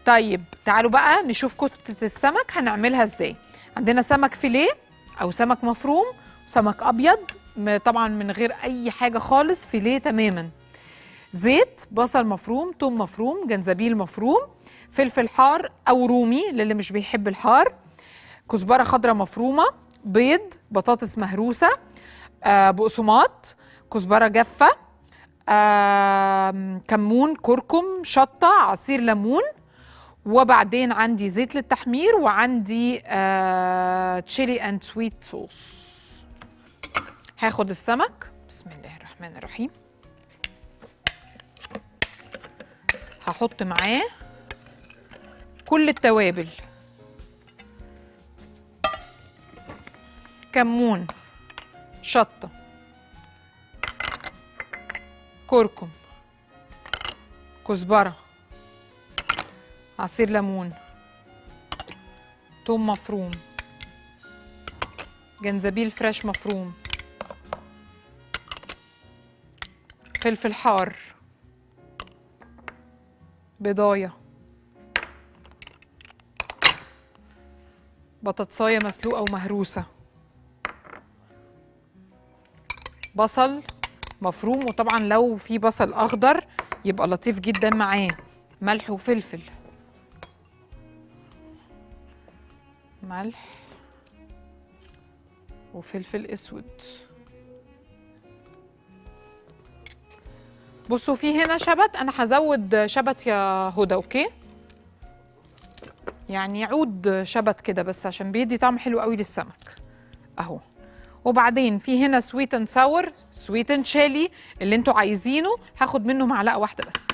طيب تعالوا بقى نشوف كفتة السمك هنعملها ازاي عندنا سمك فيليه او سمك مفروم سمك ابيض م- طبعا من غير اي حاجة خالص فيليه تماما زيت بصل مفروم توم مفروم جنزبيل مفروم فلفل حار او رومي للي مش بيحب الحار كزبرة خضراء مفرومة بيض بطاطس مهروسة آه بقسماط كزبرة جافة آم، كمون كركم شطة عصير ليمون وبعدين عندي زيت للتحمير وعندي آه تشيلي اند سويت صوص هاخد السمك بسم الله الرحمن الرحيم هحط معاه كل التوابل كمون شطة كركم كزبرة عصير ليمون توم مفروم جنزبيل فريش مفروم فلفل حار بضاية بطاطساية مسلوقة ومهروسة بصل مفروم وطبعا لو في بصل اخضر يبقى لطيف جدا معاه ملح وفلفل ملح وفلفل اسود بصوا في هنا شبت انا هزود شبت يا هدى اوكي يعني عود شبت كده بس عشان بيدي طعم حلو قوي للسمك اهو وبعدين في هنا سويت اند ساور سويت اند شيلي اللي انتوا عايزينه هاخد منه معلقه واحده بس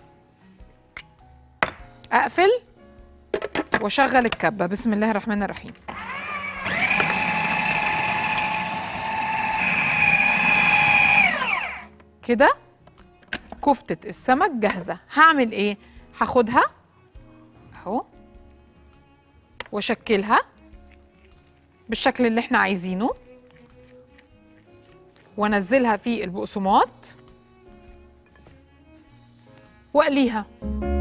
اقفل واشغل الكبه بسم الله الرحمن الرحيم كده كفتة السمك جاهزة هعمل ايه هاخدها اهو واشكلها بالشكل اللي احنا عايزينه وانزلها في البقسماط واقليها